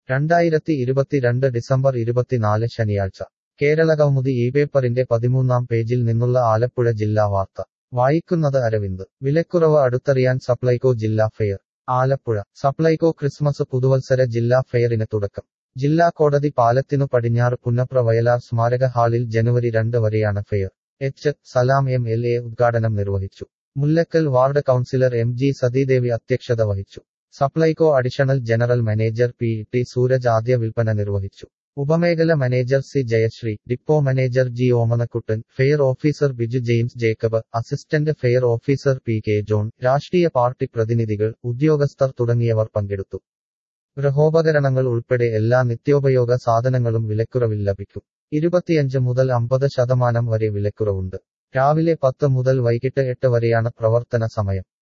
രണ്ടായിരത്തി ഇരുപത്തിരണ്ട് ഡിസംബർ ഇരുപത്തിനാല് ശനിയാഴ്ച കേരളകൗമുദി ഈ പേപ്പറിന്റെ പതിമൂന്നാം പേജിൽ നിന്നുള്ള ആലപ്പുഴ ജില്ലാ വാർത്ത വായിക്കുന്നത് അരവിന്ദ് വിലക്കുറവ് അടുത്തറിയാൻ സപ്ലൈകോ ജില്ലാ ഫെയർ ആലപ്പുഴ സപ്ലൈകോ ക്രിസ്മസ് പുതുവത്സര ജില്ലാ ഫെയറിന് തുടക്കം ജില്ലാ കോടതി പാലത്തിനു പടിഞ്ഞാറ് പുന്നപ്ര വയലാർ സ്മാരക ഹാളിൽ ജനുവരി രണ്ട് വരെയാണ് fair H Salam M L A ഉദ്ഘാടനം നിർവഹിച്ചു Mullakkal ward councillor M G Sathidevi അധ്യക്ഷത വഹിച്ചു Supplyco additional general manager P T Sooraj ആദ്യ വിൽപ്പന നിർവഹിച്ചു ഉപമേഖല manager C Jayasree depot manager G Omanakuttan fair officer Biju James Jacob assistant fair officer P K John രാഷ്ട്രീയ പാർട്ടി പ്രതിനിധികൾ ഉദ്യോഗസ്ഥർ തുടങ്ങിയവർ പങ്കെടുത്തു ഗൃഹോപകരണങ്ങൾ ഉൾപ്പെടെ എല്ലാ നിത്യോപയോഗ സാധനങ്ങളും വിലക്കുറവിൽ ലഭിക്കും ഇരുപത്തിയഞ്ച് മുതൽ അമ്പത് ശതമാനം വരെ വിലക്കുറവുണ്ട് രാവിലെ പത്ത് മുതൽ വൈകിട്ട് എട്ട് വരെയാണ് പ്രവർത്തന സമയം